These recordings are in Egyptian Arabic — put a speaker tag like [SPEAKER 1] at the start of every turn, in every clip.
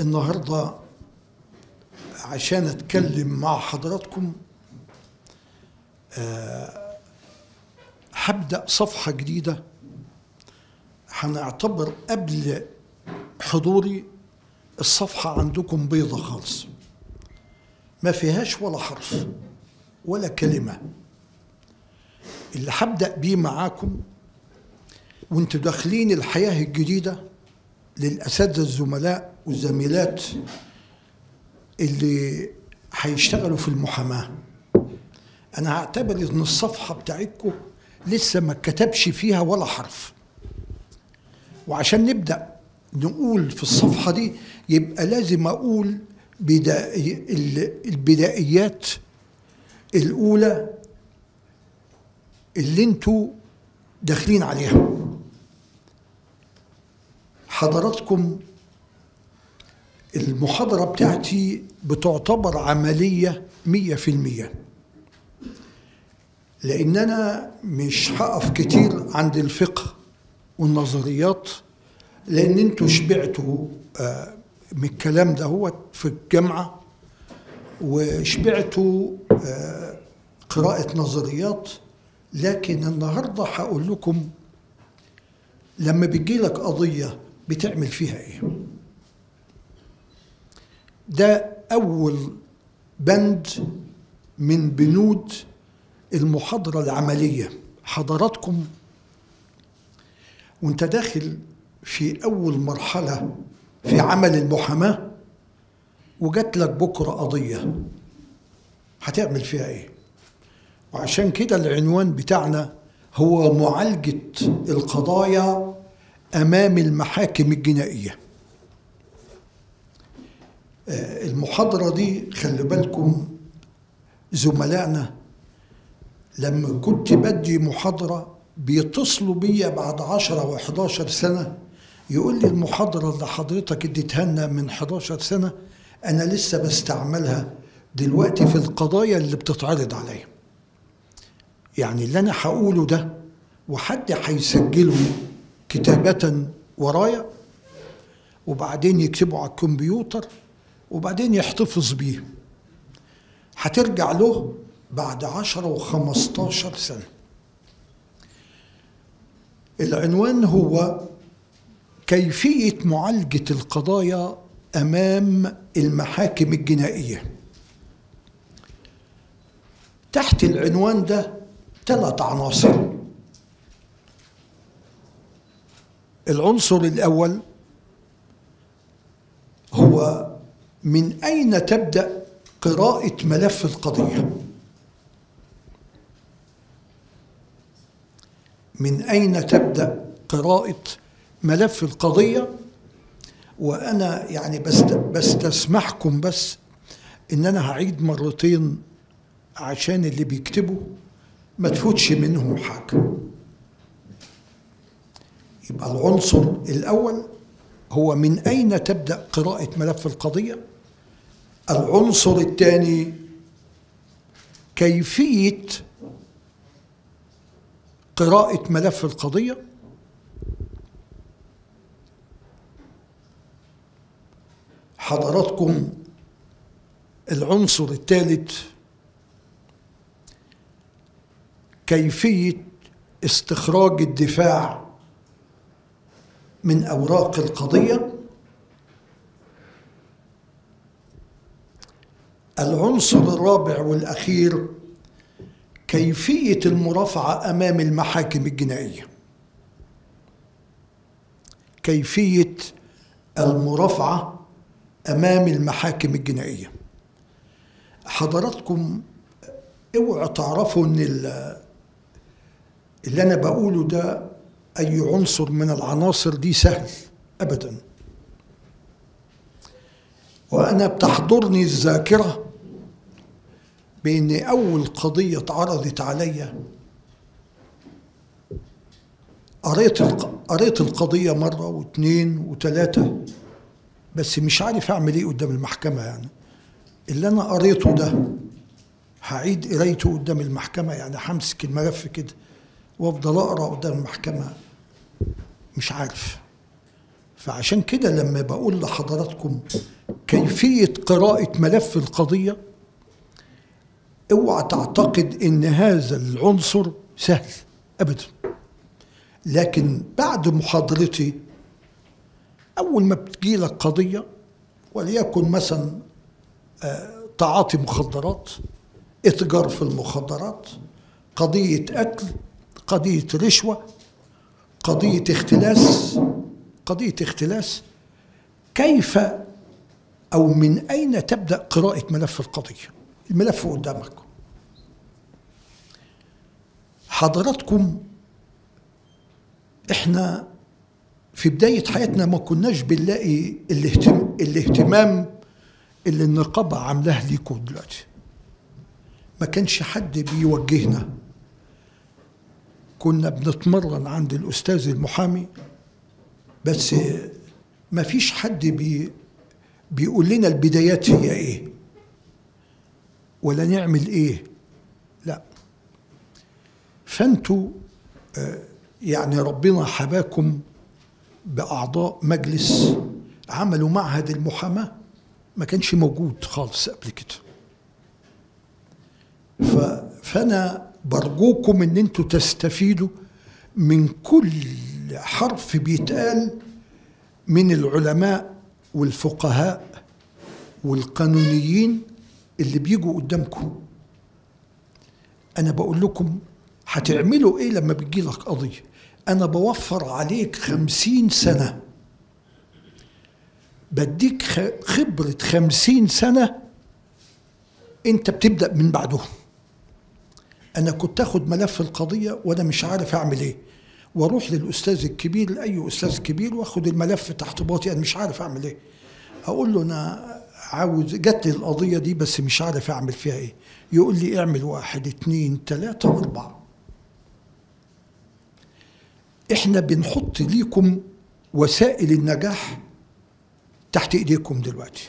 [SPEAKER 1] النهارده عشان اتكلم مع حضراتكم آه، هبدا صفحه جديده هنعتبر قبل حضوري الصفحه عندكم بيضه خالص ما فيهاش ولا حرف ولا كلمه اللي هبدا بيه معاكم وانتوا داخلين الحياه الجديده للاساتذه الزملاء والزميلات اللي هيشتغلوا في المحاماه انا هعتبر ان الصفحه بتاعتكم لسه ما كتبش فيها ولا حرف وعشان نبدا نقول في الصفحه دي يبقى لازم اقول بدائي ال- البدائيات الاولى اللي انتوا داخلين عليها حضراتكم المحاضرة بتاعتي بتعتبر عملية مية في المية لأن أنا مش هقف كتير عند الفقه والنظريات لأن انتوا شبعتوا آه، من الكلام ده هو في الجامعة وشبعتوا آه، قراءة نظريات لكن النهاردة هقول لكم لما بتجيلك قضية بتعمل فيها ايه ده أول بند من بنود المحاضرة العملية حضراتكم وانت داخل في أول مرحلة في عمل المحاماة وجات لك بكرة قضية هتعمل فيها ايه وعشان كده العنوان بتاعنا هو معالجة القضايا أمام المحاكم الجنائية آه، المحاضرة دي خلي بالكم زملائنا لما كنت بدي محاضرة بيتصلوا بيا بعد عشرة و11 سنة يقول لي المحاضرة اللي حضرتك اديتها لنا من 11 سنة أنا لسه بستعملها دلوقتي في القضايا اللي بتتعرض عليا يعني اللي أنا هقوله ده وحد هيسجله كتابة ورايا وبعدين يكتبه على الكمبيوتر وبعدين يحتفظ بيه هترجع له بعد عشرة وخمستاشر سنة العنوان هو كيفية معالجة القضايا أمام المحاكم الجنائية تحت العنوان ده ثلاث عناصر العنصر الأول هو من أين تبدأ قراءة ملف القضية من أين تبدأ قراءة ملف القضية وأنا يعني بست بستسمحكم بس إن أنا هعيد مرتين عشان اللي بيكتبوا ما تفوتش منهم حاجة يبقى العنصر الأول هو من أين تبدأ قراءة ملف القضية العنصر الثاني كيفية قراءة ملف القضية حضراتكم العنصر الثالث كيفية استخراج الدفاع من أوراق القضية العنصر الرابع والأخير كيفية المرافعة أمام المحاكم الجنائية كيفية المرافعة أمام المحاكم الجنائية حضراتكم اوعوا تعرفوا ان ال- اللي انا بقوله ده اي عنصر من العناصر دي سهل ابدا وانا بتحضرني الذاكره بان اول قضيه اتعرضت عليا قريت الق- قريت القضيه مره واثنين وثلاثه بس مش عارف اعمل ايه قدام المحكمه يعني اللي انا قريته ده هعيد قرايته قدام المحكمه يعني همسك الملف كده وافضل اقرا قدام المحكمه مش عارف فعشان كده لما بقول لحضراتكم كيفية قراءة ملف القضية اوعى تعتقد ان هذا العنصر سهل ابدا لكن بعد محاضرتي اول ما بتجيلك قضية وليكن مثلا آه، تعاطي مخدرات اتجار في المخدرات قضية أكل قضية رشوة قضية اختلاس قضية اختلاس كيف أو من أين تبدأ قراءة ملف القضية الملف قدامك حضراتكم احنا في بداية حياتنا ما كناش بنلاقي الاهتم... الاهتمام اللي النقابة عاملاه ليكم دلوقتي ما كانش حد بيوجهنا كنا بنتمرن عند الأستاذ المحامي بس ما فيش حد بي بيقول لنا البدايات هي ايه ولا نعمل ايه لا فانتوا آه، يعني ربنا حباكم بأعضاء مجلس عملوا معهد المحاماة ما كانش موجود خالص قبل كده فأنا برجوكم ان انتوا تستفيدوا من كل حرف بيتقال من العلماء والفقهاء والقانونيين اللي بيجوا قدامكم انا بقول لكم هتعملوا ايه لما بتجي لك قضيه انا بوفر عليك خمسين سنه بديك خبره خمسين سنه انت بتبدا من بعدهم انا كنت اخد ملف القضيه وانا مش عارف اعمل ايه واروح للاستاذ الكبير لاي استاذ كبير واخد الملف تحت باطي انا مش عارف اعمل ايه اقول له انا عاوز جت لي القضيه دي بس مش عارف اعمل فيها ايه يقول لي اعمل واحد اتنين تلاته اربعه احنا بنحط ليكم وسائل النجاح تحت ايديكم دلوقتي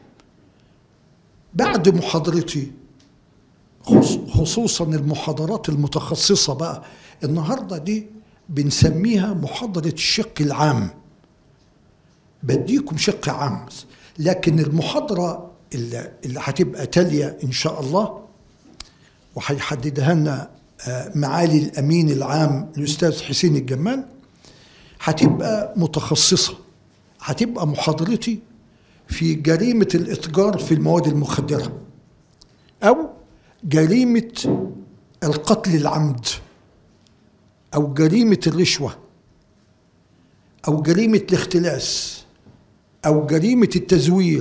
[SPEAKER 1] بعد محاضرتي خصوصا المحاضرات المتخصصة بقى النهاردة دي بنسميها محاضرة الشق العام بديكم شق عام لكن المحاضرة اللي, اللي هتبقى تالية إن شاء الله وهيحددها لنا آه، معالي الأمين العام الأستاذ حسين الجمال هتبقى متخصصة هتبقى محاضرتي في جريمة الإتجار في المواد المخدرة أو جريمة القتل العمد أو جريمة الرشوة أو جريمة الاختلاس أو جريمة التزوير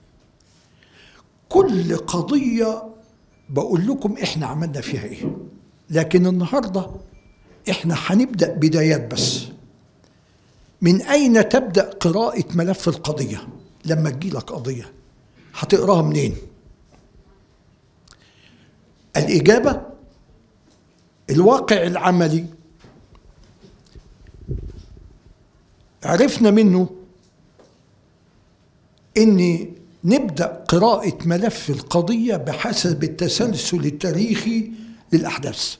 [SPEAKER 1] كل قضية بقول لكم إحنا عملنا فيها إيه لكن النهاردة إحنا هنبدأ بدايات بس من أين تبدأ قراءة ملف القضية لما تجيلك قضية هتقراها منين؟ الإجابة الواقع العملي عرفنا منه ان نبدا قراءه ملف القضيه بحسب التسلسل التاريخي للاحداث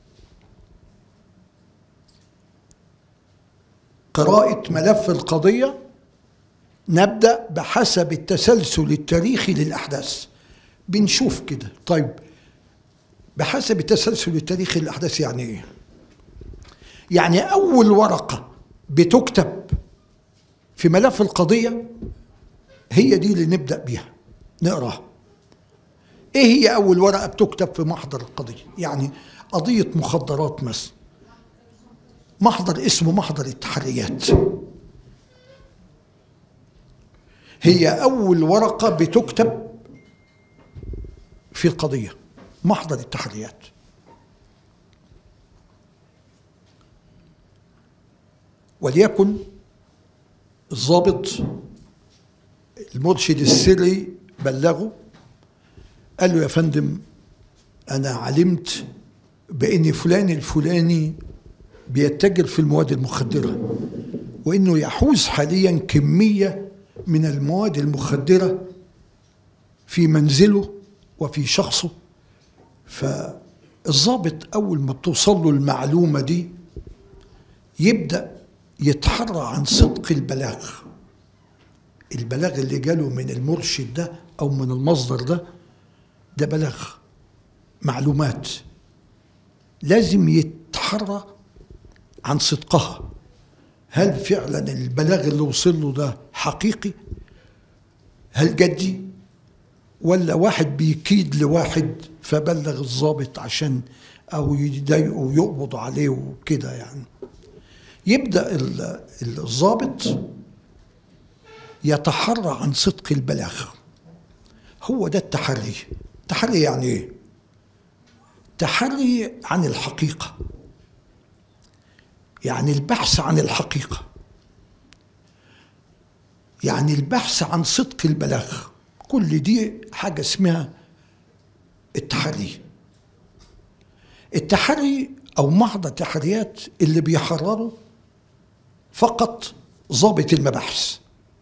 [SPEAKER 1] قراءه ملف القضيه نبدا بحسب التسلسل التاريخي للاحداث بنشوف كده طيب بحسب التسلسل التاريخي للأحداث يعني إيه؟ يعني أول ورقة بتكتب في ملف القضية هي دي اللي نبدأ بيها نقراها ايه هي اول ورقه بتكتب في محضر القضيه يعني قضيه مخدرات مثلا محضر اسمه محضر التحريات هي اول ورقه بتكتب في القضيه محضر التحريات وليكن الضابط المرشد السري بلغه قال له يا فندم انا علمت بان فلان الفلاني بيتجر في المواد المخدره وانه يحوز حاليا كميه من المواد المخدره في منزله وفي شخصه فالضابط أول ما بتوصل له المعلومة دي يبدأ يتحرى عن صدق البلاغ البلاغ اللي جاله من المرشد ده او من المصدر ده ده بلاغ معلومات لازم يتحرى عن صدقها هل فعلا البلاغ اللي وصل له ده حقيقي هل جدي ولا واحد بيكيد لواحد فبلغ الضابط عشان او يضايقه ويقبض عليه وكده يعني يبدا الضابط يتحرى عن صدق البلاغ هو ده التحري التحري يعني ايه تحري عن الحقيقه يعني البحث عن الحقيقه يعني البحث عن صدق البلاغ كل دي حاجه اسمها التحري التحري او محض التحريات اللي بيحرروا فقط ضابط المباحث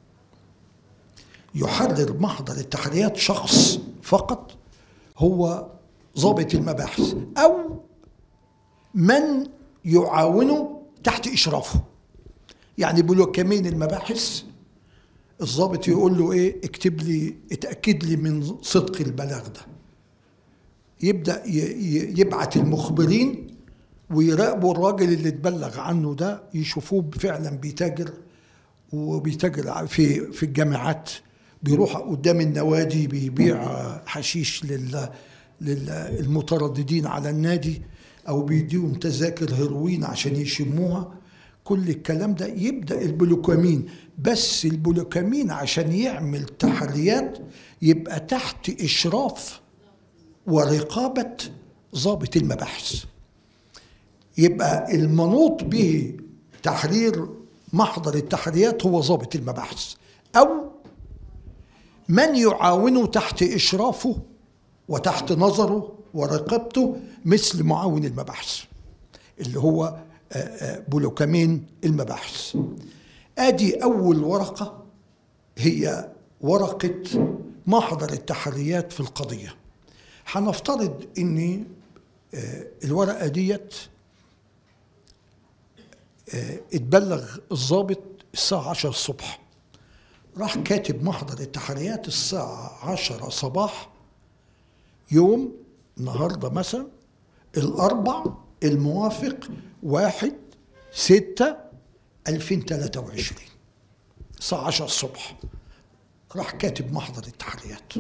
[SPEAKER 1] يحرر محضر التحريات شخص فقط هو ضابط المباحث او من يعاونه تحت اشرافه يعني بلوكمين المباحث الضابط يقول له ايه اكتب لي اتاكد لي من صدق البلاغ ده يبدا يبعت المخبرين ويراقبوا الراجل اللي اتبلغ عنه ده يشوفوه فعلا بيتاجر وبيتاجر في في الجامعات بيروح قدام النوادي بيبيع حشيش لل للمترددين على النادي او بيديهم تذاكر هيروين عشان يشموها كل الكلام ده يبدا البلوكامين بس البلوكامين عشان يعمل تحريات يبقى تحت اشراف ورقابه ضابط المباحث يبقى المنوط به تحرير محضر التحريات هو ضابط المباحث او من يعاونه تحت اشرافه وتحت نظره ورقابته مثل معاون المباحث اللي هو بلوكامين المباحث ادي اول ورقه هي ورقه محضر التحريات في القضيه هنفترض ان الورقه ديت اتبلغ الضابط الساعه 10 الصبح راح كاتب محضر التحريات الساعه 10 صباح يوم النهارده مثلا الاربع الموافق واحد ستة 2023 الساعة 10 الصبح راح كاتب محضر التحريات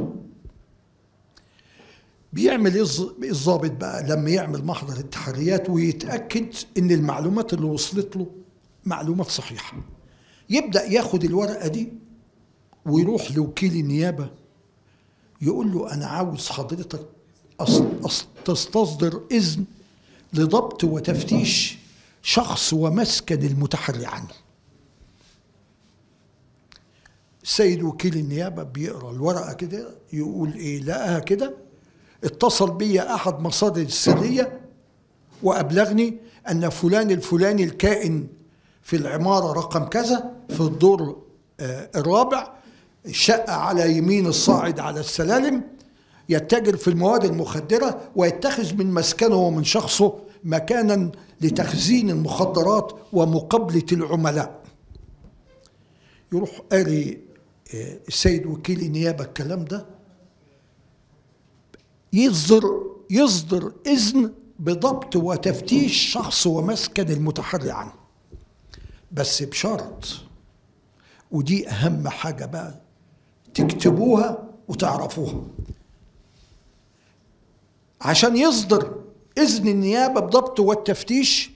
[SPEAKER 1] بيعمل ايه الضابط بقى لما يعمل محضر التحريات ويتأكد ان المعلومات اللي وصلت له معلومات صحيحة يبدأ ياخد الورقة دي ويروح لوكيل النيابة يقول له أنا عاوز حضرتك تستصدر إذن لضبط وتفتيش شخص ومسكن المتحري عنه السيد وكيل النيابة بيقرأ الورقة كده يقول إيه لقاها كده اتصل بي أحد مصادر السرية وأبلغني أن فلان الفلاني الكائن في العمارة رقم كذا في الدور الرابع الشقة على يمين الصاعد على السلالم يتجر في المواد المخدرة ويتخذ من مسكنه ومن شخصه مكانا لتخزين المخدرات ومقابلة العملاء يروح قاري السيد وكيل النيابة الكلام ده يصدر يصدر إذن بضبط وتفتيش شخص ومسكن المتحري عنه بس بشرط ودي أهم حاجة بقى تكتبوها وتعرفوها عشان يصدر إذن النيابة بضبط والتفتيش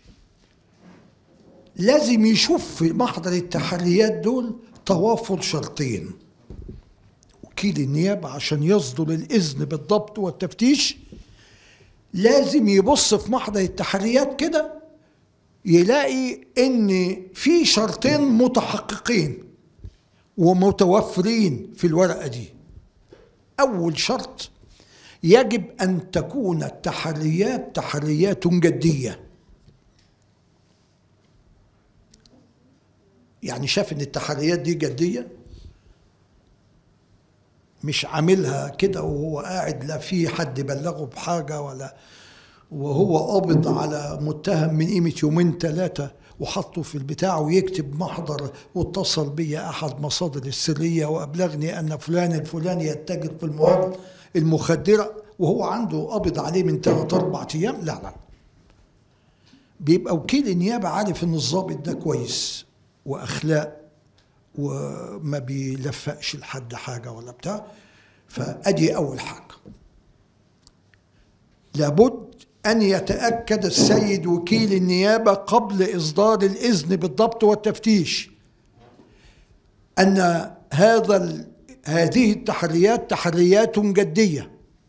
[SPEAKER 1] لازم يشوف في محضر التحريات دول توافر شرطين وكيل النيابة عشان يصدر الإذن بالضبط والتفتيش لازم يبص في محضر التحريات كده يلاقي ان في شرطين متحققين ومتوفرين في الورقه دي اول شرط يجب ان تكون التحريات تحريات جديه يعني شاف ان التحريات دي جديه مش عاملها كده وهو قاعد لا في حد بلغه بحاجه ولا وهو قابض على متهم من قيمه يومين ثلاثه وحطه في البتاع ويكتب محضر واتصل بي احد مصادر السريه وابلغني ان فلان الفلاني يتجر في المواد المخدره وهو عنده قبض عليه من ثلاث اربع ايام لا لا بيبقى وكيل النيابه عارف ان الضابط ده كويس واخلاق وما بيلفقش لحد حاجه ولا بتاع فادي اول حاجه لابد ان يتاكد السيد وكيل النيابه قبل اصدار الاذن بالضبط والتفتيش ان هذا هذه التحريات تحريات جديه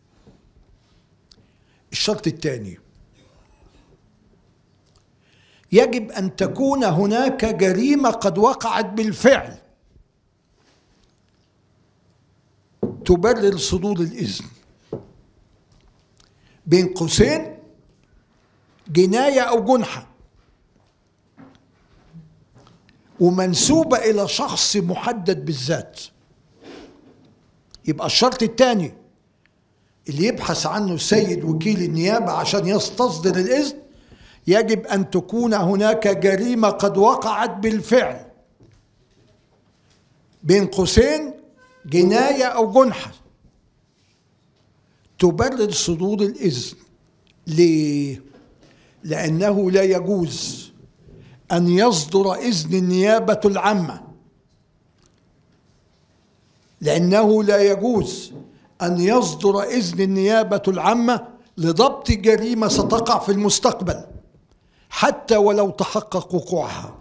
[SPEAKER 1] الشرط الثاني يجب ان تكون هناك جريمه قد وقعت بالفعل تبرر صدور الاذن بين قوسين جنايه او جنحه ومنسوبه الى شخص محدد بالذات يبقى الشرط الثاني اللي يبحث عنه السيد وكيل النيابه عشان يستصدر الاذن يجب ان تكون هناك جريمه قد وقعت بالفعل بين قوسين جنايه او جنحه تبرر صدور الاذن ليه لانه لا يجوز ان يصدر اذن النيابه العامه لانه لا يجوز ان يصدر اذن النيابه العامه لضبط جريمه ستقع في المستقبل حتى ولو تحقق وقوعها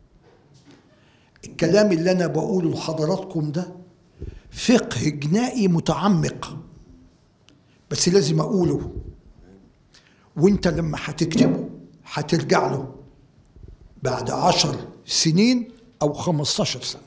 [SPEAKER 1] الكلام اللي انا بقوله لحضراتكم ده فقه جنائي متعمق بس لازم اقوله وانت لما هتكتبه هترجع له بعد عشر سنين او خمستاشر سنة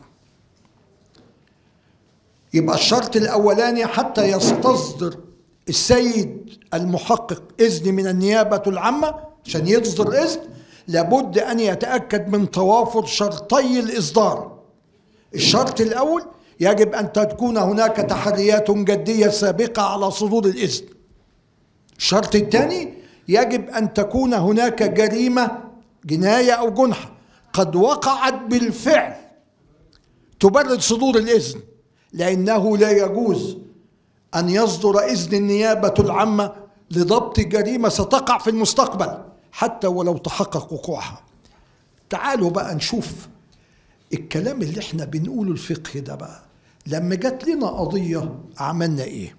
[SPEAKER 1] يبقى الشرط الاولاني حتى يستصدر السيد المحقق اذن من النيابة العامة عشان يصدر اذن لابد ان يتأكد من توافر شرطي الاصدار الشرط الاول يجب ان تكون هناك تحريات جدية سابقة على صدور الاذن الشرط الثاني يجب ان تكون هناك جريمه جنايه او جنحه قد وقعت بالفعل تبرر صدور الاذن لانه لا يجوز ان يصدر اذن النيابه العامه لضبط جريمه ستقع في المستقبل حتى ولو تحقق وقوعها تعالوا بقى نشوف الكلام اللي احنا بنقوله الفقه ده بقى لما جت لنا قضيه عملنا ايه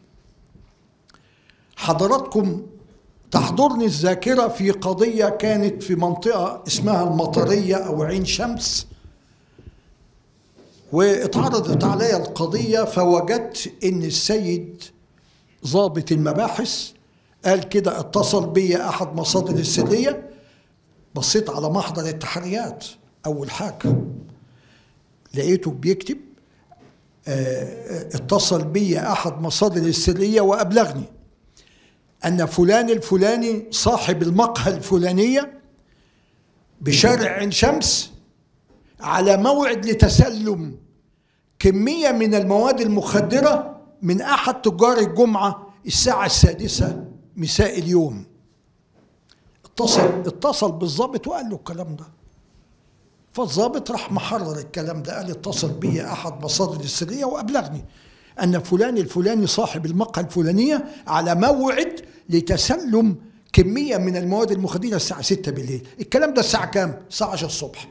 [SPEAKER 1] حضراتكم تحضرني الذاكرة في قضية كانت في منطقة اسمها المطرية أو عين شمس واتعرضت علي القضية فوجدت إن السيد ضابط المباحث قال كده اتصل بي أحد مصادر السرية بصيت على محضر التحريات أول حاجة لقيته بيكتب اه اتصل بي أحد مصادر السرية وأبلغني أن فلان الفلاني صاحب المقهى الفلانية بشارع عين شمس على موعد لتسلم كمية من المواد المخدرة من أحد تجار الجمعة الساعة السادسة مساء اليوم اتصل اتصل بالضابط وقال له الكلام ده فالضابط راح محرر الكلام ده قال اتصل بي أحد مصادر السرية وأبلغني أن فلان الفلاني صاحب المقهى الفلانية على موعد لتسلم كمية من المواد المخدرة الساعة 6 بالليل الكلام ده الساعة كام؟ الساعة 10 الصبح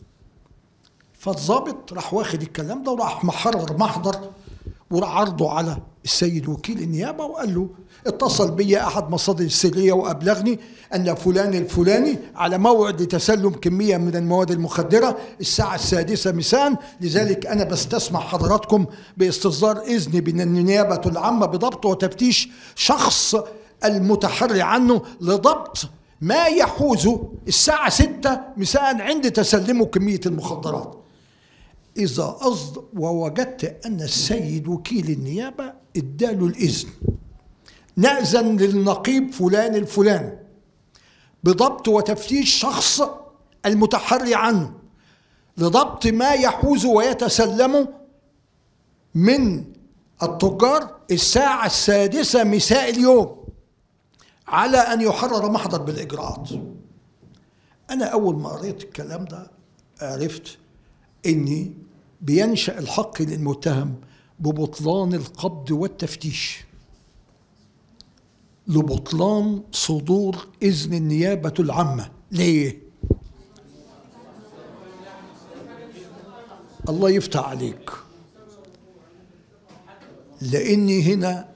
[SPEAKER 1] فالضابط راح واخد الكلام ده وراح محرر محضر وراح عرضه على السيد وكيل النيابة وقال له اتصل بي أحد مصادر السرية وأبلغني أن فلان الفلاني على موعد لتسلم كمية من المواد المخدرة الساعة السادسة مساء لذلك أنا بستسمح حضراتكم باستصدار إذن من النيابة العامة بضبط وتفتيش شخص المتحري عنه لضبط ما يحوز الساعة ستة مساء عند تسلمه كمية المخدرات إذا أصد ووجدت أن السيد وكيل النيابة اداله الإذن نأذن للنقيب فلان الفلاني بضبط وتفتيش شخص المتحري عنه لضبط ما يحوز ويتسلم من التجار الساعة السادسة مساء اليوم على أن يحرر محضر بالإجراءات انا اول ما قريت الكلام ده عرفت اني بينشا الحق للمتهم ببطلان القبض والتفتيش لبطلان صدور اذن النيابه العامه ليه الله يفتح عليك لاني هنا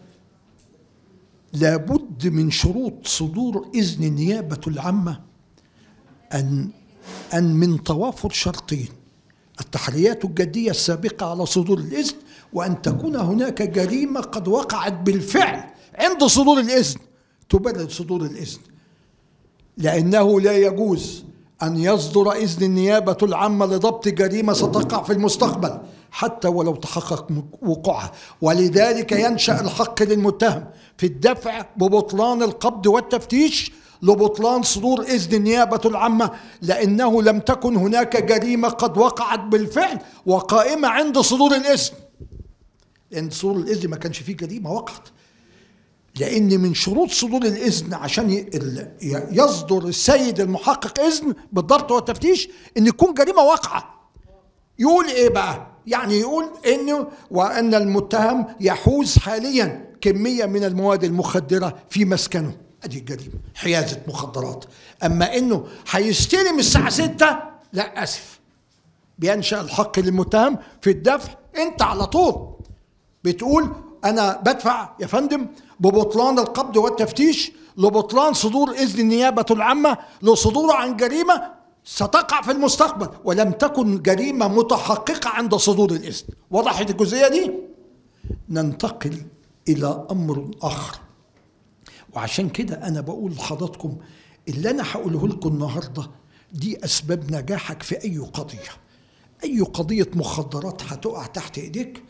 [SPEAKER 1] لابد من شروط صدور اذن النيابه العامه ان ان من توافر شرطين التحريات الجديه السابقه على صدور الاذن وان تكون هناك جريمه قد وقعت بالفعل عند صدور الاذن تبرر صدور الاذن لانه لا يجوز ان يصدر اذن النيابه العامه لضبط جريمه ستقع في المستقبل حتى ولو تحقق وقوعها ولذلك ينشا الحق للمتهم في الدفع ببطلان القبض والتفتيش لبطلان صدور اذن النيابه العامه لانه لم تكن هناك جريمه قد وقعت بالفعل وقائمه عند صدور الاذن لان صدور الاذن ما كانش فيه جريمه وقعت لان من شروط صدور الاذن عشان يصدر السيد المحقق اذن بالضبط والتفتيش ان يكون جريمه واقعه يقول ايه بقى يعني يقول انه وان المتهم يحوز حاليا كميه من المواد المخدره في مسكنه ادي الجريمه حيازه مخدرات اما انه هيستلم الساعه 6 لا اسف بينشا الحق للمتهم في الدفع انت على طول بتقول انا بدفع يا فندم ببطلان القبض والتفتيش لبطلان صدور اذن النيابه العامه لصدوره عن جريمه ستقع في المستقبل ولم تكن جريمه متحققه عند صدور الاذن وضحت الجزئيه دي ننتقل الى امر اخر وعشان كده انا بقول لحضراتكم اللي انا هقوله لكم النهارده دي اسباب نجاحك في اي قضيه اي قضيه مخدرات هتقع تحت ايديك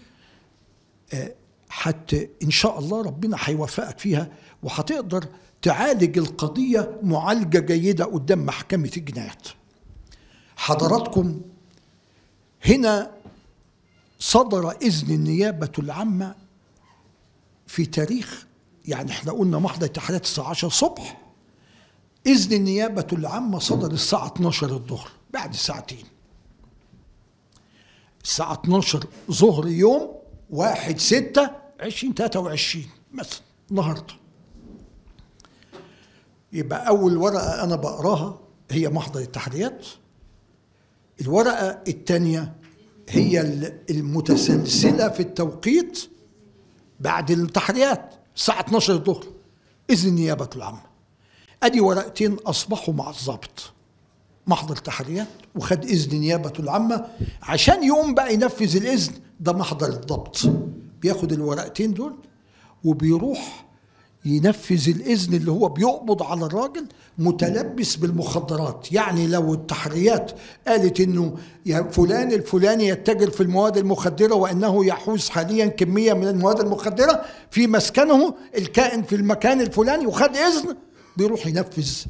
[SPEAKER 1] حتى ان شاء الله ربنا هيوفقك فيها وهتقدر تعالج القضيه معالجه جيده قدام محكمه الجنايات حضراتكم هنا صدر اذن النيابه العامه في تاريخ يعني احنا قلنا محضر التحريات الساعه 10 الصبح اذن النيابه العامه صدر الساعه 12 الظهر بعد ساعتين الساعه 12 ظهر يوم 1 6 20 23 مثلا النهارده يبقى اول ورقه انا بقراها هي محضر التحريات الورقه الثانيه هي المتسلسله في التوقيت بعد التحريات الساعه 12 الظهر اذن النيابه العامه ادي ورقتين اصبحوا مع الضابط محضر تحريات وخد اذن النيابه العامه عشان يقوم بقى ينفذ الاذن ده محضر الضبط بياخد الورقتين دول وبيروح ينفذ الاذن اللي هو بيقبض على الراجل متلبس بالمخدرات يعني لو التحريات قالت انه يا فلان الفلاني يتجر في المواد المخدره وانه يحوز حاليا كميه من المواد المخدره في مسكنه الكائن في المكان الفلاني وخد اذن بيروح ينفذ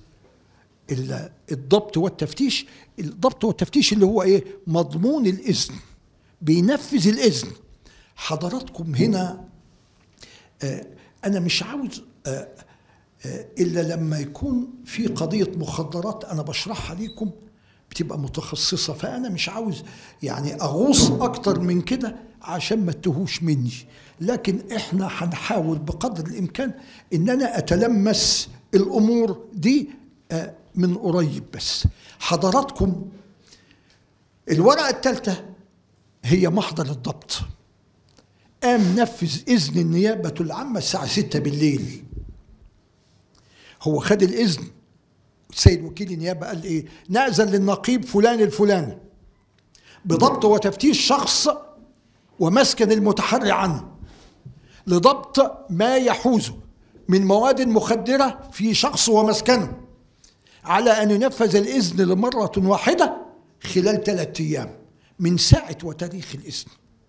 [SPEAKER 1] الضبط والتفتيش الضبط والتفتيش اللي هو ايه مضمون الاذن بينفذ الاذن حضراتكم هنا آه انا مش عاوز آه آه الا لما يكون في قضيه مخدرات انا بشرحها ليكم بتبقى متخصصه فانا مش عاوز يعني اغوص اكتر من كده عشان ما تهوش مني لكن احنا هنحاول بقدر الامكان ان انا اتلمس الامور دي من قريب بس حضراتكم الورقه الثالثه هي محضر الضبط قام نفذ اذن النيابه العامه الساعه 6 بالليل هو خد الاذن السيد وكيل النيابه قال ايه نأذن للنقيب فلان الفلاني بضبط وتفتيش شخص ومسكن المتحري عنه لضبط ما يحوزه من مواد مخدره في شخص ومسكنه على ان ينفذ الاذن لمره واحده خلال ثلاثة ايام من ساعه وتاريخ الاذن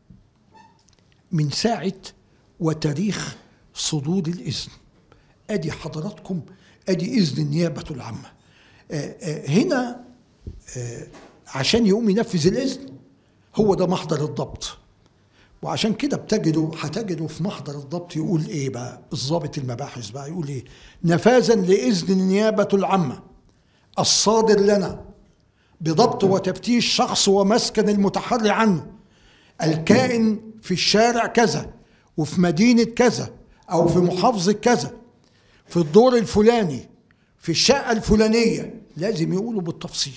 [SPEAKER 1] من ساعة وتاريخ صدور الإذن أدي حضراتكم أدي إذن النيابة العامة آآ آآ هنا آآ عشان يقوم ينفذ الإذن هو ده محضر الضبط وعشان كده بتجدوا هتجدوا في محضر الضبط يقول ايه بقى الضابط المباحث بقى يقول ايه نفاذا لاذن النيابه العامه الصادر لنا بضبط وتفتيش شخص ومسكن المتحري عنه الكائن في الشارع كذا وفي مدينة كذا أو في محافظة كذا في الدور الفلاني في الشقة الفلانية لازم يقولوا بالتفصيل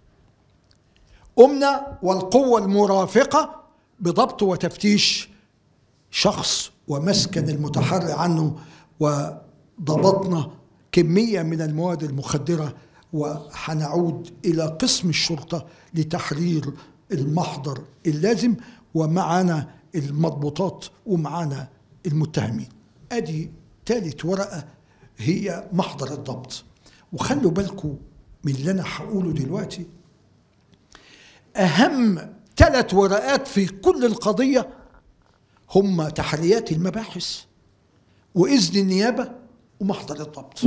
[SPEAKER 1] قمنا والقوة المرافقة بضبط وتفتيش شخص ومسكن المتحري عنه وضبطنا كمية من المواد المخدرة وحنعود إلى قسم الشرطة لتحرير المحضر اللازم ومعنا المضبوطات ومعنا المتهمين ادي ثالث ورقه هي محضر الضبط وخلوا بالكم من اللي انا هقوله دلوقتي اهم ثلاث ورقات في كل القضيه هم تحريات المباحث واذن النيابه ومحضر الضبط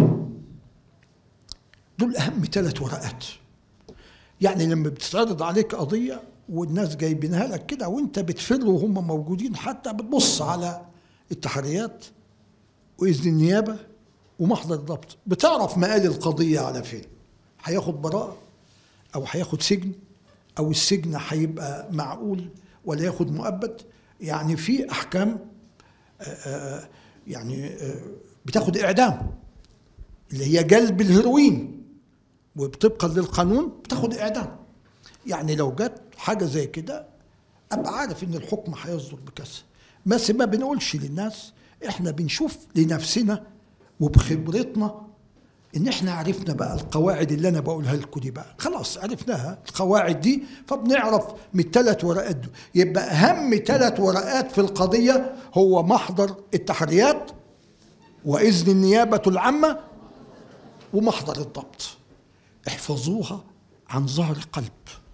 [SPEAKER 1] دول اهم ثلاث ورقات يعني لما بتتعرض عليك قضيه والناس جايبينها لك كده وانت بتفر وهم موجودين حتى بتبص على التحريات واذن النيابه ومحضر الضبط بتعرف مقال القضيه على فين هياخد براءه او هياخد سجن او السجن هيبقى معقول ولا ياخد مؤبد يعني في احكام آآ يعني آآ بتاخد اعدام اللي هي جلب الهيروين وطبقا للقانون بتاخد اعدام يعني لو جت حاجه زي كده ابقى عارف ان الحكم هيصدر بكذا بس ما بنقولش للناس احنا بنشوف لنفسنا وبخبرتنا ان احنا عرفنا بقى القواعد اللي انا بقولها لكم دي بقى خلاص عرفناها القواعد دي فبنعرف من الثلاث ورقات دول يبقى اهم ثلاث ورقات في القضيه هو محضر التحريات واذن النيابه العامه ومحضر الضبط احفظوها عن ظهر قلب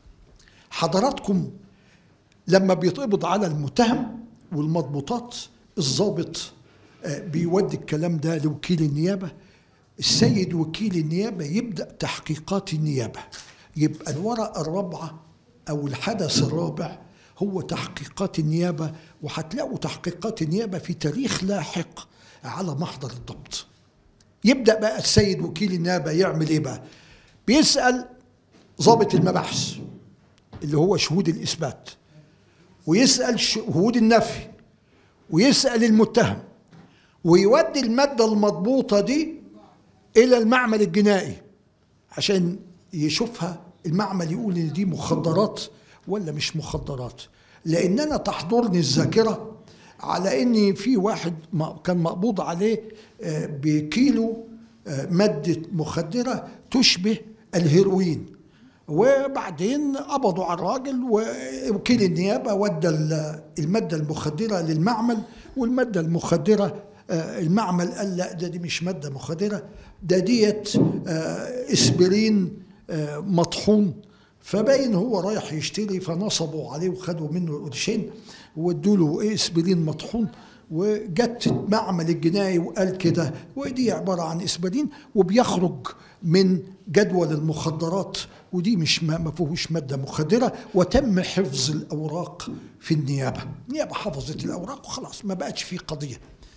[SPEAKER 1] حضراتكم لما بيتقبض على المتهم والمضبوطات الضابط بيودي الكلام ده لوكيل النيابة السيد وكيل النيابة يبدأ تحقيقات النيابة يبقى الورقة الرابعة أو الحدث الرابع هو تحقيقات النيابة وهتلاقوا تحقيقات النيابة في تاريخ لاحق على محضر الضبط يبدأ بقى السيد وكيل النيابة يعمل إيه بقى بيسأل ضابط المباحث اللي هو شهود الإثبات ويسأل شهود النفي ويسأل المتهم ويودي المادة المضبوطة دي إلى المعمل الجنائي عشان يشوفها المعمل يقول إن دي مخدرات ولا مش مخدرات لأن أنا تحضرني الذاكرة على إن في واحد كان مقبوض عليه بكيلو مادة مخدرة تشبه الهيروين وبعدين قبضوا على الراجل ووكيل النيابه ودى الماده المخدره للمعمل والماده المخدره المعمل قال لا ده دي مش ماده مخدره ده ديت اسبرين مطحون فباين هو رايح يشتري فنصبوا عليه وخدوا منه قرشين وادوا له ايه اسبرين مطحون وجت معمل الجنائي وقال كده ودي عباره عن اسبرين وبيخرج من جدول المخدرات ودي مش ما فيهوش ماده مخدره وتم حفظ الاوراق في النيابه النيابه حفظت الاوراق وخلاص ما بقتش في قضيه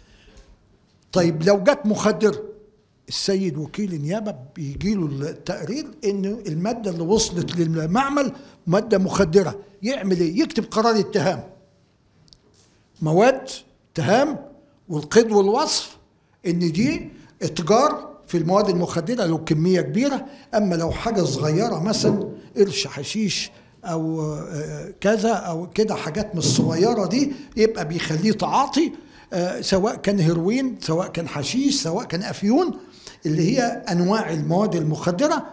[SPEAKER 1] طيب لو جت مخدر السيد وكيل النيابه بيجي له التقرير ان الماده اللي وصلت للمعمل ماده مخدره يعمل ايه يكتب قرار اتهام مواد اتهام والقيد والوصف ان دي اتجار في المواد المخدره لو كميه كبيره اما لو حاجه صغيره مثلا قرش حشيش او كذا او كده حاجات من الصغيره دي يبقى بيخليه تعاطي سواء كان هيروين سواء كان حشيش سواء كان افيون اللي هي انواع المواد المخدره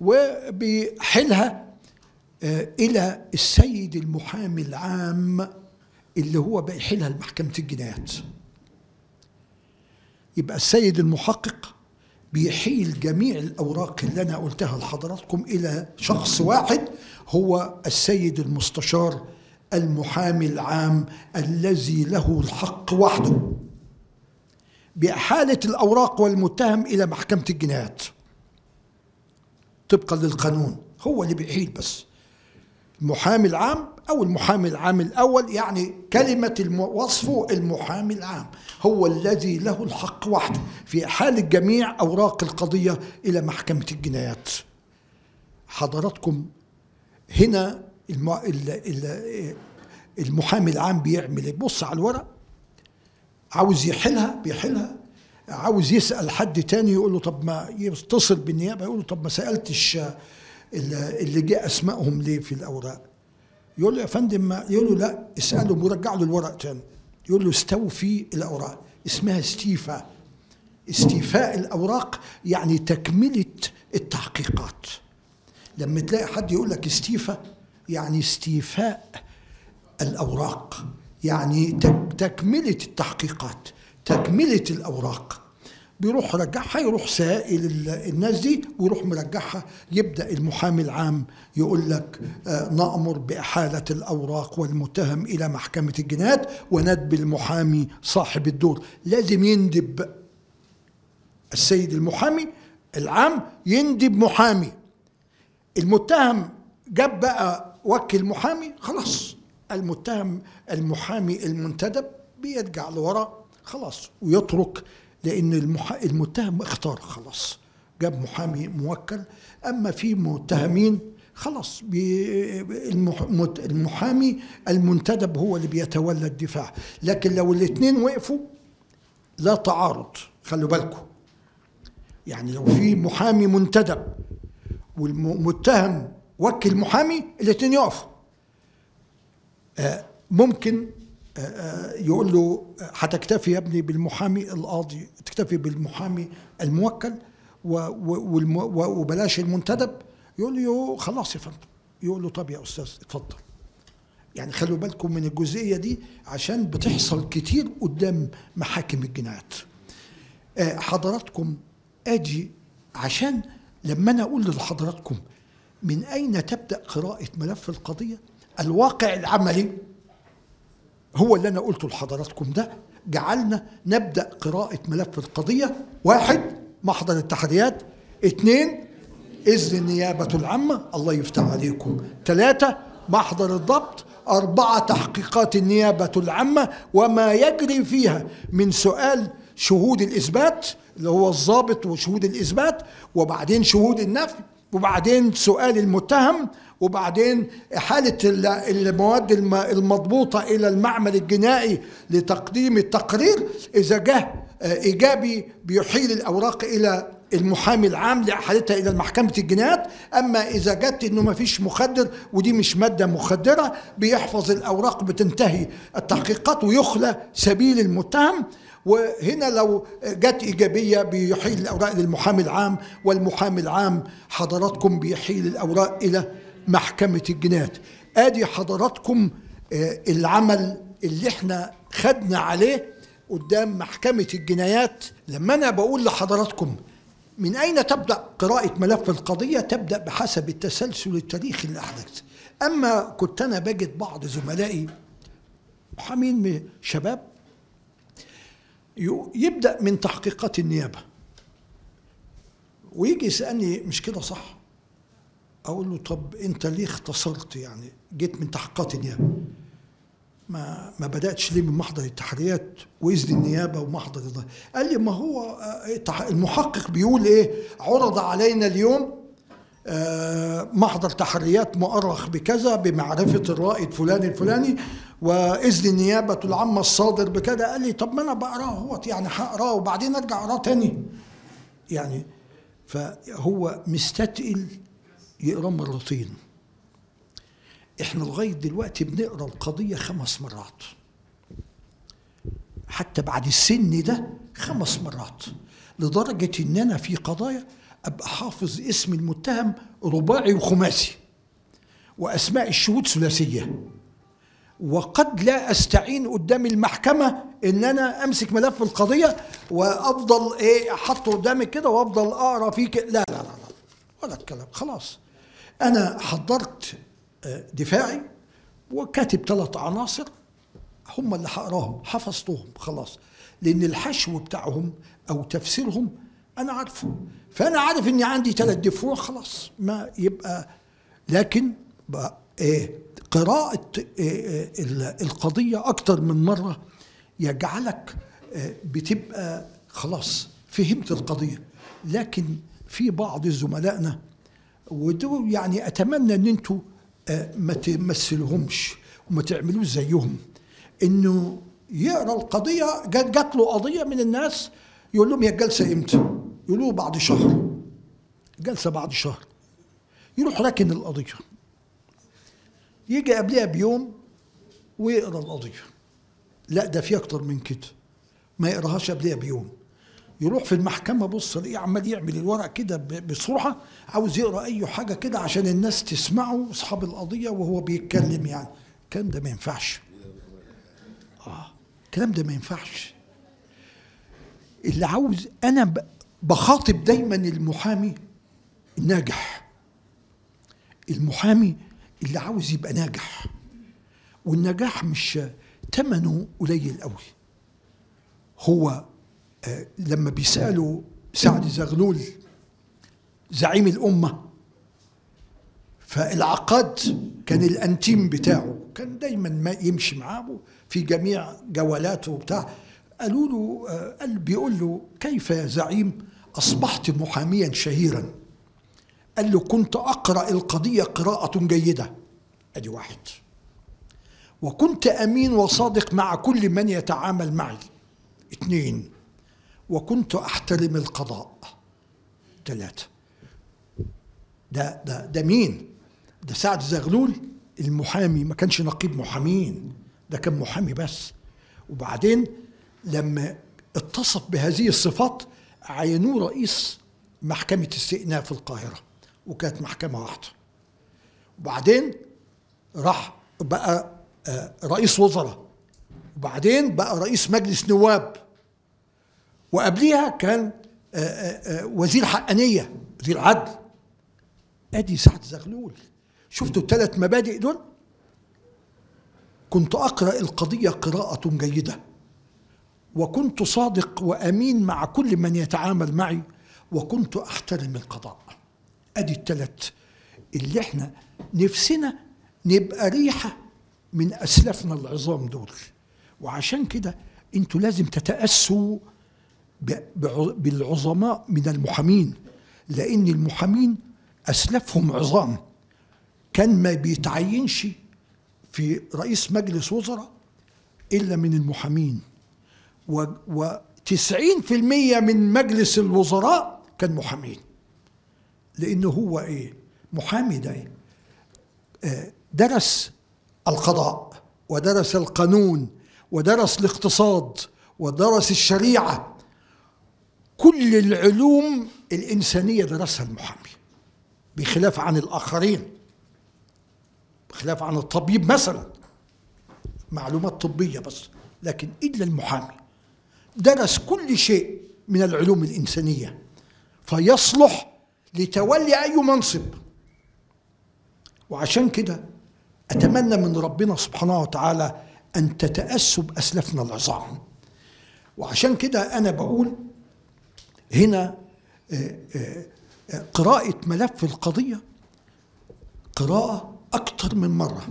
[SPEAKER 1] وبيحيلها الى السيد المحامي العام اللي هو بيحيلها لمحكمه الجنايات يبقى السيد المحقق بيحيل جميع الاوراق اللي انا قلتها لحضراتكم الى شخص واحد هو السيد المستشار المحامي العام الذي له الحق وحده بإحالة الأوراق والمتهم إلى محكمة الجنايات طبقا للقانون هو اللي بيحيل بس المحامي العام أو المحامي العام الأول يعني كلمة وصفه المحامي العام هو الذي له الحق وحده في إحالة جميع أوراق القضية إلى محكمة الجنايات حضراتكم هنا الم... ال... ال... المحامي العام بيعمل ايه بص على الورق عاوز يحلها بيحلها عاوز يسال حد تاني يقول له طب ما يتصل بالنيابه يقول له طب ما سالتش اللي جه اسمائهم ليه في الاوراق يقول له يا فندم ما يقول له لا اساله ورجع له الورق تاني يقول له استوفي الاوراق اسمها استيفاء استيفاء الاوراق يعني تكمله التحقيقات لما تلاقي حد يقول لك استيفاء يعني استيفاء الاوراق يعني تكمله التحقيقات تكمله الاوراق بيروح رجعها يروح سائل الناس دي ويروح مرجعها يبدا المحامي العام يقول لك آه نامر باحاله الاوراق والمتهم الى محكمه الجنايات وندب المحامي صاحب الدور لازم يندب السيد المحامي العام يندب محامي المتهم جاب بقى وكل محامي خلاص المتهم المحامي المنتدب بيرجع لورا خلاص ويترك لان المتهم اختار خلاص جاب محامي موكل اما في متهمين خلاص المحامي المنتدب هو اللي بيتولى الدفاع لكن لو الاثنين وقفوا لا تعارض خلوا بالكم يعني لو في محامي منتدب والمتهم وكل محامي الاثنين يقفوا ممكن يقول له هتكتفي يا ابني بالمحامي القاضي تكتفي بالمحامي الموكل وبلاش المنتدب يقول له خلاص يا فندم يقول له طب يا استاذ اتفضل يعني خلوا بالكم من الجزئيه دي عشان بتحصل كتير قدام محاكم الجنايات حضراتكم اجي عشان لما انا اقول لحضراتكم من اين تبدا قراءه ملف القضيه الواقع العملي هو اللي انا قلته لحضراتكم ده جعلنا نبدا قراءه ملف القضيه واحد محضر التحريات اثنين اذن النيابه العامه الله يفتح عليكم ثلاثه محضر الضبط أربعة تحقيقات النيابة العامة وما يجري فيها من سؤال شهود الإثبات اللي هو الضابط وشهود الإثبات وبعدين شهود النفي وبعدين سؤال المتهم وبعدين إحالة المواد المضبوطة إلى المعمل الجنائي لتقديم التقرير إذا جه إيجابي بيحيل الأوراق إلى المحامي العام لإحالتها إلى محكمة الجنايات أما إذا جت إنه ما فيش مخدر ودي مش مادة مخدرة بيحفظ الأوراق بتنتهي التحقيقات ويخلى سبيل المتهم وهنا لو جت إيجابية بيحيل الأوراق للمحامي العام والمحامي العام حضراتكم بيحيل الأوراق إلى محكمة الجنايات ادي حضراتكم العمل اللي احنا خدنا عليه قدام محكمة الجنايات لما انا بقول لحضراتكم من اين تبدأ قراءة ملف القضية تبدأ بحسب التسلسل التاريخي للأحداث اما كنت انا بجد بعض زملائي محامين شباب يبدأ من تحقيقات النيابة ويجي يسألني مش كده صح اقول له طب انت ليه اختصرت يعني جيت من تحقيقات النيابه ما ما بداتش ليه من محضر التحريات واذن النيابه ومحضر الض... قال لي ما هو المحقق بيقول ايه عرض علينا اليوم محضر تحريات مؤرخ بكذا بمعرفة الرائد فلان الفلاني وإذن النيابة العامة الصادر بكذا قال لي طب ما أنا بقراه هو يعني هقراه وبعدين أرجع أقراه تاني يعني فهو مستتقل يقراه مرتين احنا لغايه دلوقتي بنقرا القضيه خمس مرات حتى بعد السن ده خمس مرات لدرجه ان انا في قضايا ابقى حافظ اسم المتهم رباعي وخماسي واسماء الشهود ثلاثيه وقد لا استعين قدام المحكمه ان انا امسك ملف القضيه وافضل ايه احطه قدامي كده وافضل اقرا فيه كده لا لا لا لا ولا الكلام خلاص انا حضرت دفاعي وكاتب ثلاث عناصر هم اللي هقراهم حفظتهم خلاص لان الحشو بتاعهم او تفسيرهم انا عارفه فانا عارف اني عندي ثلاث دفوع خلاص ما يبقى لكن بقى إيه قراءة إيه القضية أكتر من مرة يجعلك بتبقى خلاص فهمت القضية لكن في بعض زملائنا ودول يعني اتمنى ان انتوا آه، ما تمثلهمش وما تعملوش زيهم انه يقرا القضيه جات جات له قضيه من الناس يقول لهم هي الجلسه امتى؟ يقولوا بعد شهر جلسه بعد شهر يروح راكن القضيه يجي قبلها بيوم ويقرا القضيه لا ده في اكتر من كده ما يقراهاش قبلها بيوم يروح في المحكمه بص الاقيه عمال يعمل الورق كده ب- بسرعه عاوز يقرا اي حاجه كده عشان الناس تسمعه اصحاب القضيه وهو بيتكلم يعني الكلام ده ما ينفعش اه الكلام ده ما ينفعش اللي عاوز انا ب- بخاطب دايما المحامي الناجح المحامي اللي عاوز يبقى ناجح والنجاح مش ثمنه قليل قوي هو آه، لما بيسألوا سعد زغلول زعيم الأمة فالعقاد كان الأنتيم بتاعه كان دايما ما يمشي معاه في جميع جولاته وبتاع قالوا له آه، قال بيقول له كيف يا زعيم أصبحت محاميا شهيرا قال له كنت أقرأ القضية قراءة جيدة أدي واحد وكنت أمين وصادق مع كل من يتعامل معي اثنين وكنت أحترم القضاء ثلاثة ده ده ده مين؟ ده سعد زغلول المحامي ما كانش نقيب محامين ده كان محامي بس وبعدين لما اتصف بهذه الصفات عينوه رئيس محكمة استئناف في القاهرة وكانت محكمة واحدة وبعدين راح بقى آه، رئيس وزراء وبعدين بقى رئيس مجلس نواب وقبليها كان آه، آه، آه، وزير حقانية وزير عدل ادي سعد زغلول شفتوا الثلاث مبادئ دول كنت اقرا القضيه قراءه جيده وكنت صادق وامين مع كل من يتعامل معي وكنت احترم القضاء ادي الثلاث اللي احنا نفسنا نبقى ريحه من اسلافنا العظام دول وعشان كده انتوا لازم تتاسوا ب- بع- بالعظماء من المحامين لان المحامين اسلافهم عظام كان ما بيتعينش في رئيس مجلس وزراء الا من المحامين و, و 90% من مجلس الوزراء كان محامين لانه هو ايه محامي ده إيه؟ آه، درس القضاء ودرس القانون ودرس الاقتصاد ودرس الشريعه كل العلوم الانسانيه درسها المحامي بخلاف عن الاخرين بخلاف عن الطبيب مثلا معلومات طبيه بس لكن الا المحامي درس كل شيء من العلوم الانسانيه فيصلح لتولي اي منصب وعشان كده اتمنى من ربنا سبحانه وتعالى ان تتاسوا باسلافنا العظام وعشان كده انا بقول هنا آه، آه، آه، قراءة ملف القضية قراءة أكتر من مرة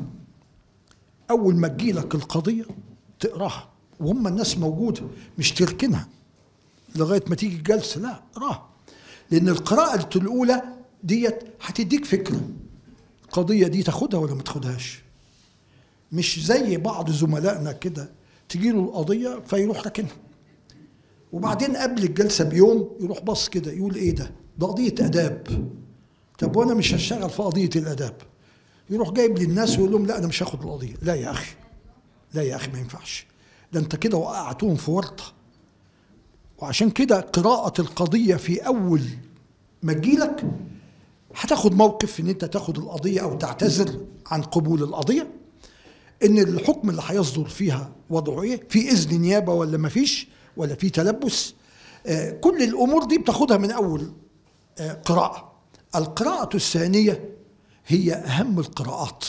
[SPEAKER 1] أول ما تجيلك القضية تقراها وهم الناس موجودة مش تركنها لغاية ما تيجي الجلسة لا اقراها لأن القراءة الأولى ديت هتديك فكرة القضية دي تاخدها ولا ما تاخدهاش مش زي بعض زملائنا كده تجيله القضية فيروح راكنها وبعدين قبل الجلسه بيوم يروح بص كده يقول ايه ده؟ ده قضيه اداب. طب وانا مش هشتغل في قضيه الاداب. يروح جايب للناس ويقول لهم لا انا مش هاخد القضيه، لا يا اخي. لا يا اخي ما ينفعش. ده انت كده وقعتهم في ورطه. وعشان كده قراءة القضية في أول ما تجيلك هتاخد موقف إن أنت تاخد القضية أو تعتذر عن قبول القضية ان الحكم اللي هيصدر فيها وضعه ايه في اذن نيابه ولا ما فيش ولا في تلبس آه كل الامور دي بتاخدها من اول آه قراءه القراءه الثانيه هي اهم القراءات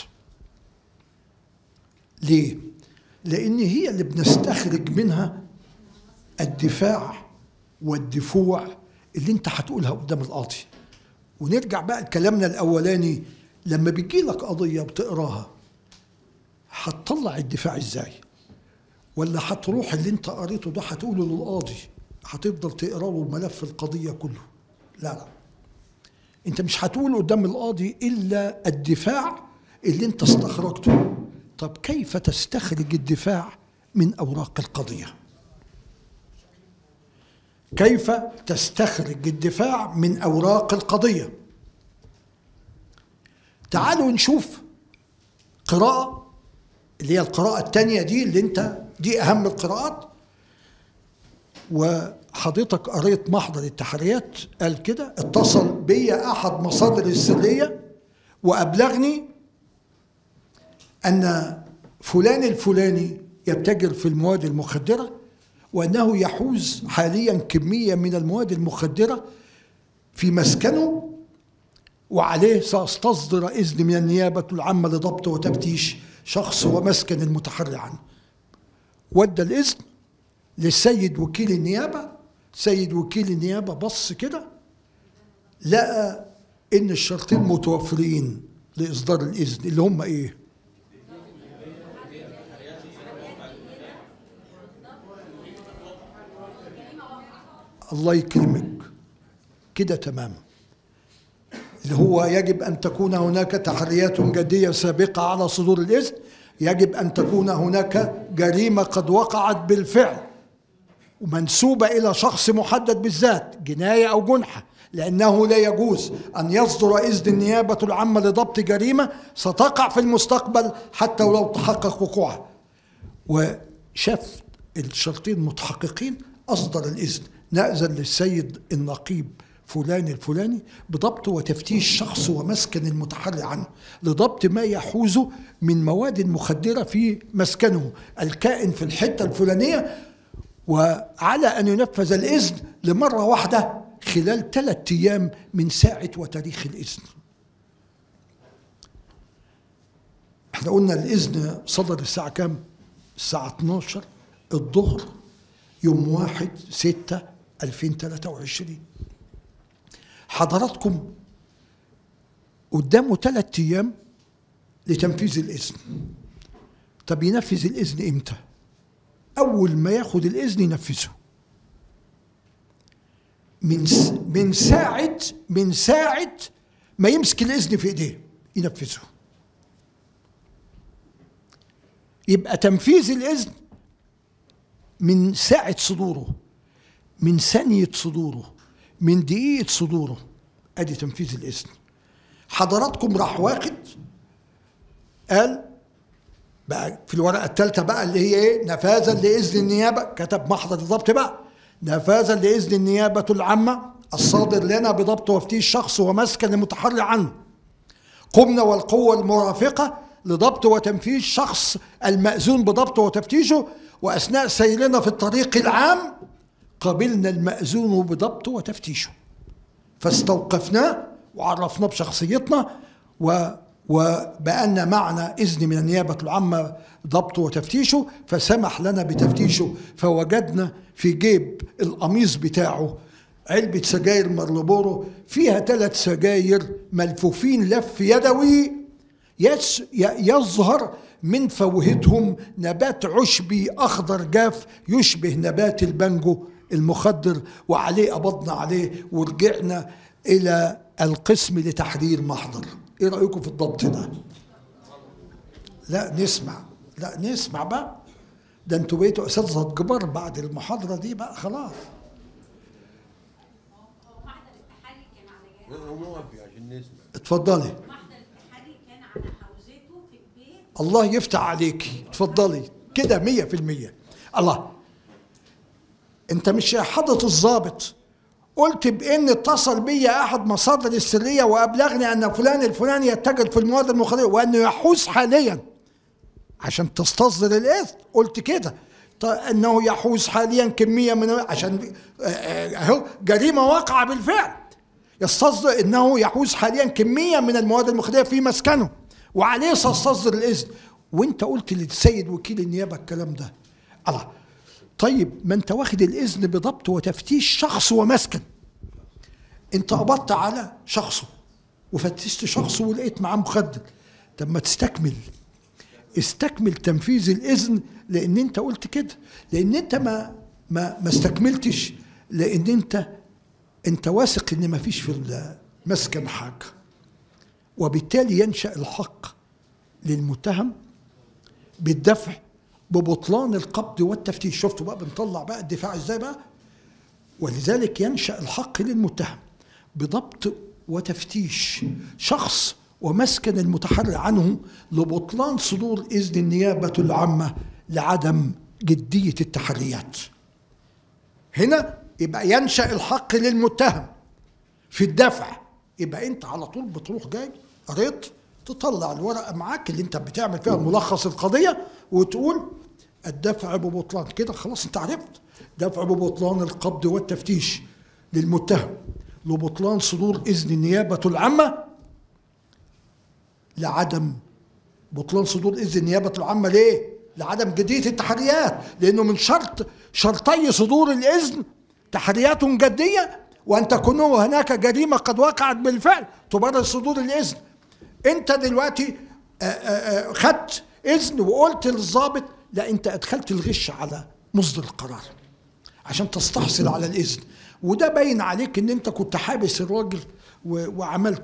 [SPEAKER 1] ليه لان هي اللي بنستخرج منها الدفاع والدفوع اللي انت هتقولها قدام القاضي ونرجع بقى لكلامنا الاولاني لما بيجي لك قضيه بتقراها هتطلع الدفاع ازاي ولا هتروح اللي انت قريته ده هتقوله للقاضي هتفضل تقرا له ملف القضيه كله لا لا انت مش هتقول قدام القاضي الا الدفاع اللي انت استخرجته طب كيف تستخرج الدفاع من اوراق القضيه كيف تستخرج الدفاع من اوراق القضيه تعالوا نشوف قراءه اللي هي القراءه الثانيه دي اللي انت دي اهم القراءات وحضرتك قريت محضر التحريات قال كده اتصل بي احد مصادر السريه وابلغني ان فلان الفلاني يتجر في المواد المخدره وانه يحوز حاليا كميه من المواد المخدره في مسكنه وعليه ساستصدر اذن من النيابه العامه لضبط وتفتيش شخص ومسكن المتحري عنه ودى الاذن للسيد وكيل النيابه سيد وكيل النيابه بص كده لقى ان الشرطين متوفرين لاصدار الاذن اللي هم ايه الله يكرمك كده تمام اللي هو يجب ان تكون هناك تحريات جديه سابقه على صدور الاذن يجب ان تكون هناك جريمه قد وقعت بالفعل ومنسوبه الى شخص محدد بالذات جنايه او جنحه لانه لا يجوز ان يصدر اذن النيابه العامه لضبط جريمه ستقع في المستقبل حتى ولو تحقق وقوعها وشاف الشرطين متحققين اصدر الاذن نأذن للسيد النقيب فلان الفلاني بضبط وتفتيش شخص ومسكن المتحري عنه لضبط ما يحوزه من مواد مخدرة في مسكنه الكائن في الحتة الفلانية وعلى أن ينفذ الإذن لمرة واحدة خلال ثلاثة أيام من ساعة وتاريخ الإذن احنا قلنا الإذن صدر الساعة كام؟ الساعة 12 الظهر يوم واحد ستة 2023 حضراتكم قدامه ثلاثة أيام لتنفيذ الإذن طب ينفذ الإذن إمتى؟ أول ما ياخد الإذن ينفذه من من ساعة من ساعة ما يمسك الإذن في إيديه ينفذه يبقى تنفيذ الإذن من ساعة صدوره من ثانية صدوره من دقيقة صدوره ادي تنفيذ الإذن حضراتكم راح واخد قال بقى في الورقة الثالثة بقى اللي هي ايه نفاذا لإذن النيابة كتب محضر الضبط بقى نفاذا لإذن النيابة العامة الصادر لنا بضبط وفتيش شخص ومسكن المتحري عنه قمنا والقوة المرافقة لضبط وتنفيذ شخص المأذون بضبطه وتفتيشه وأثناء سيرنا في الطريق العام قبلنا المأذون بضبطه وتفتيشه فاستوقفناه وعرفناه بشخصيتنا و وبأن معنا إذن من النيابة العامة ضبطه وتفتيشه فسمح لنا بتفتيشه فوجدنا في جيب القميص بتاعه علبة سجاير مرلبورو فيها ثلاث سجاير ملفوفين لف يدوي يظهر من فوهتهم نبات عشبي أخضر جاف يشبه نبات البنجو المخدر وعليه قبضنا عليه ورجعنا إلى القسم لتحرير محضر إيه رأيكم في الضبط ده لا نسمع لا نسمع بقى ده انتوا بقيتوا اساتذه كبار بعد المحاضره دي بقى خلاص اتفضلي الله يفتح عليكي اتفضلي كده مية في المية الله انت مش حضرة الضابط قلت بان اتصل بي احد مصادر السريه وابلغني ان فلان الفلاني يتجر في المواد المخدره وانه يحوز حاليا عشان تستصدر الاذن قلت كده انه يحوز حاليا كميه من عشان اهو جريمه واقعه بالفعل يستصدر انه يحوز حاليا كميه من المواد المخدره في مسكنه وعليه ستصدر الاذن وانت قلت للسيد وكيل النيابه الكلام ده الله طيب ما انت واخد الاذن بضبط وتفتيش شخص ومسكن انت قبضت على شخصه وفتشت شخصه ولقيت معاه مخدر طب ما تستكمل استكمل تنفيذ الاذن لان انت قلت كده لان انت ما ما ما استكملتش لان انت انت واثق ان ما فيش في مسكن حاجة وبالتالي ينشأ الحق للمتهم بالدفع ببطلان القبض والتفتيش شفتوا بقى بنطلع بقى الدفاع ازاي بقى ولذلك ينشأ الحق للمتهم بضبط وتفتيش شخص ومسكن المتحرر عنه لبطلان صدور إذن النيابة العامة لعدم جدية التحريات هنا يبقى ينشأ الحق للمتهم في الدفع يبقى انت على طول بتروح جاي قريت تطلع الورقه معاك اللي انت بتعمل فيها ملخص القضيه وتقول الدفع ببطلان كده خلاص انت عرفت دفع ببطلان القبض والتفتيش للمتهم لبطلان صدور اذن النيابه العامه لعدم بطلان صدور اذن النيابه العامه ليه؟ لعدم جديه التحريات لانه من شرط شرطي صدور الاذن تحريات جديه وان تكون هناك جريمه قد وقعت بالفعل تبرر صدور الاذن انت دلوقتي آه، آه، آه، خدت اذن وقلت للضابط لا انت ادخلت الغش على مصدر القرار عشان تستحصل على الاذن وده باين عليك ان انت كنت حابس الراجل وعملت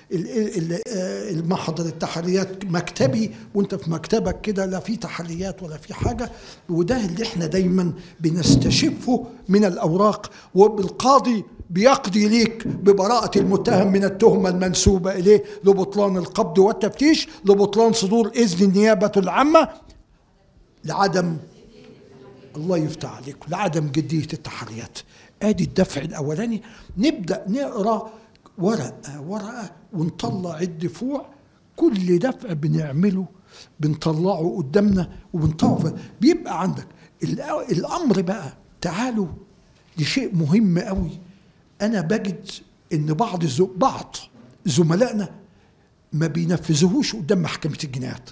[SPEAKER 1] المحضر التحريات مكتبي وانت في مكتبك كده لا في تحريات ولا في حاجه وده اللي احنا دايما بنستشفه من الاوراق وبالقاضي بيقضي ليك ببراءة المتهم من التهمة المنسوبة إليه لبطلان القبض والتفتيش لبطلان صدور إذن النيابة العامة لعدم الله يفتح عليك لعدم جدية التحريات ادي الدفع الاولاني نبدا نقرا ورقه ورقه ونطلع الدفوع كل دفع بنعمله بنطلعه قدامنا وبنطلعه بيبقى عندك الامر بقى تعالوا لشيء مهم قوي انا بجد ان بعض بعض زملائنا ما بينفذوهوش قدام محكمه الجنايات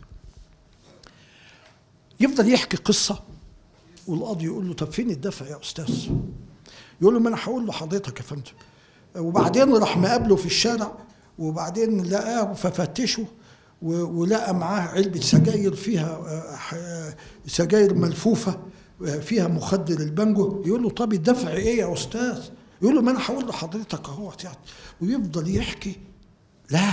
[SPEAKER 1] يفضل يحكي قصه والقاضي يقول له طب فين الدفع يا استاذ يقول له ما انا هقول لحضرتك يا فندم وبعدين راح مقابله في الشارع وبعدين لقاه ففتشه ولقى معاه علبة سجاير فيها آه، سجاير ملفوفة آه، فيها مخدر البانجو يقول له طب الدفع ايه يا استاذ يقول له ما انا هقول لحضرتك اهو يعني ويفضل يحكي لا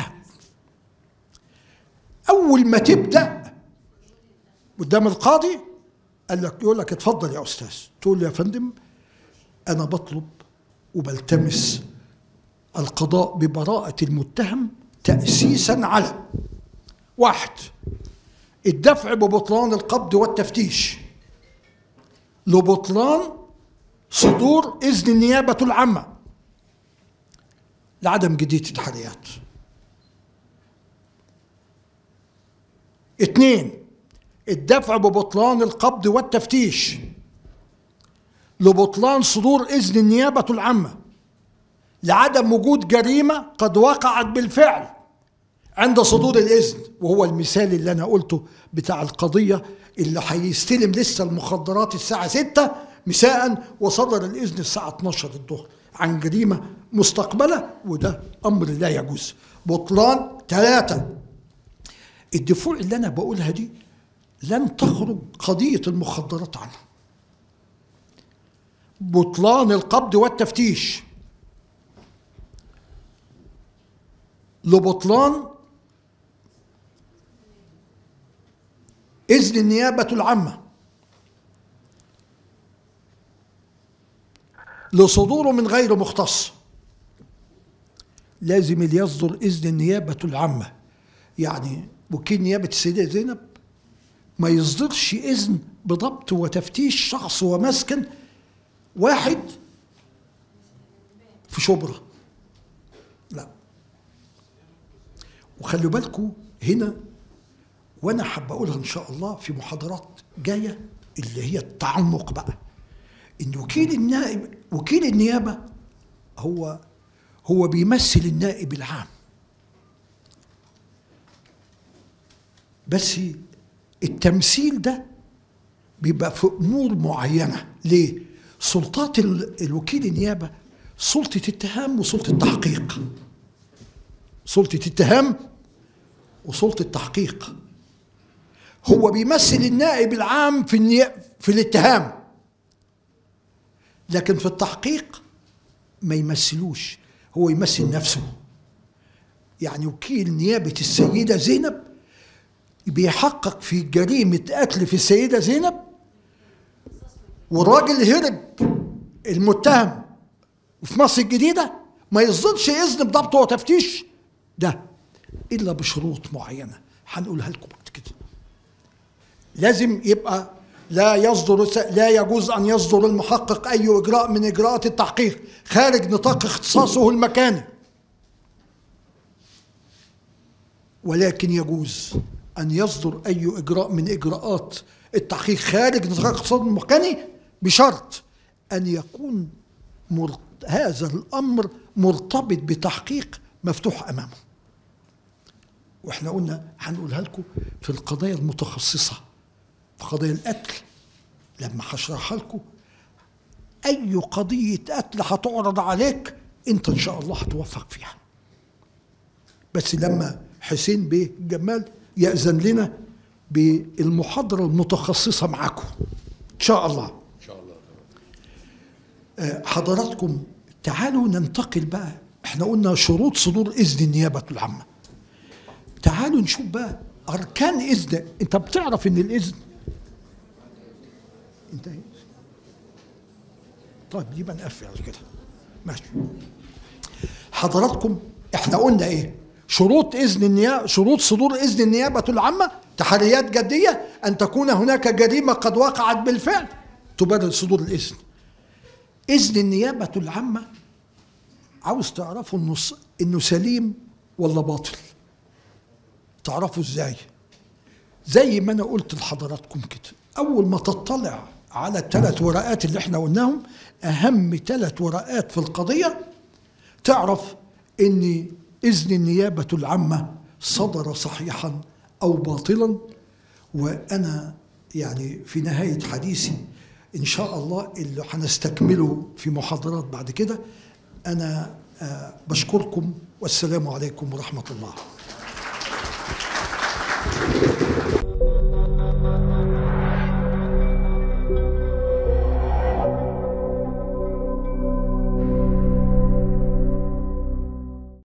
[SPEAKER 1] اول ما تبدا قدام القاضي قال لك يقول لك اتفضل يا استاذ تقول يا فندم انا بطلب وبلتمس القضاء ببراءة المتهم تأسيسا على واحد الدفع ببطلان القبض والتفتيش لبطلان صدور إذن النيابة العامة لعدم جدية التحريات اثنين الدفع ببطلان القبض والتفتيش لبطلان صدور إذن النيابة العامة لعدم وجود جريمة قد وقعت بالفعل عند صدور الإذن وهو المثال اللي أنا قلته بتاع القضية اللي هيستلم لسه المخدرات الساعة 6 مساء وصدر الإذن الساعة 12 الظهر عن جريمة مستقبلة وده أمر لا يجوز بطلان ثلاثة الدفوع اللي أنا بقولها دي لن تخرج قضية المخدرات عنها بطلان القبض والتفتيش لبطلان إذن النيابة العامة لصدوره من غير مختص لازم اللي يصدر إذن النيابة العامة يعني وكيل نيابة السيدة زينب ما يصدرش إذن بضبط وتفتيش شخص ومسكن واحد في شبرا لا وخلوا بالكم هنا وانا حابب اقولها ان شاء الله في محاضرات جايه اللي هي التعمق بقى ان وكيل النائب وكيل النيابه هو هو بيمثل النائب العام بس التمثيل ده بيبقى في امور معينه ليه سلطات الوكيل النيابه سلطه اتهام وسلطه تحقيق سلطه اتهام وسلطه تحقيق هو بيمثل النائب العام في الني... في الاتهام لكن في التحقيق ما يمثلوش هو يمثل نفسه يعني وكيل نيابة السيدة زينب بيحقق في جريمة قتل في السيدة زينب والراجل هرب المتهم في مصر الجديدة ما يصدرش إذن بضبط وتفتيش ده إلا بشروط معينة هنقولها لكم بعد كده لازم يبقى لا يصدر لا يجوز ان يصدر المحقق اي اجراء من اجراءات التحقيق خارج نطاق اختصاصه المكاني ولكن يجوز ان يصدر اي اجراء من اجراءات التحقيق خارج نطاق اختصاصه المكاني بشرط ان يكون مرت... هذا الامر مرتبط بتحقيق مفتوح امامه واحنا قلنا هنقولها لكم في القضايا المتخصصه في قضايا القتل لما هشرحها لكم اي قضيه قتل هتعرض عليك انت ان شاء الله هتوفق فيها بس لما حسين بيه جمال يأذن لنا بالمحاضرة المتخصصة معاكم إن شاء الله
[SPEAKER 2] ان شاء الله
[SPEAKER 1] آه، حضراتكم تعالوا ننتقل بقى احنا قلنا شروط صدور إذن النيابة العامة تعالوا نشوف بقى أركان إذن أنت بتعرف إن الإذن انتهي طيب يبقى نقفل على كده ماشي حضراتكم احنا قلنا ايه شروط اذن النيابه شروط صدور اذن النيابه العامه تحريات جديه ان تكون هناك جريمه قد وقعت بالفعل تبرر صدور الاذن اذن النيابه العامه عاوز تعرفوا انه ص- انه سليم ولا باطل تعرفوا ازاي زي ما انا قلت لحضراتكم كده اول ما تطلع على الثلاث ورقات اللي احنا قلناهم اهم ثلاث ورقات في القضيه تعرف ان اذن النيابه العامه صدر صحيحا او باطلا وانا يعني في نهايه حديثي ان شاء الله اللي هنستكمله في محاضرات بعد كده انا آه، بشكركم والسلام عليكم ورحمه الله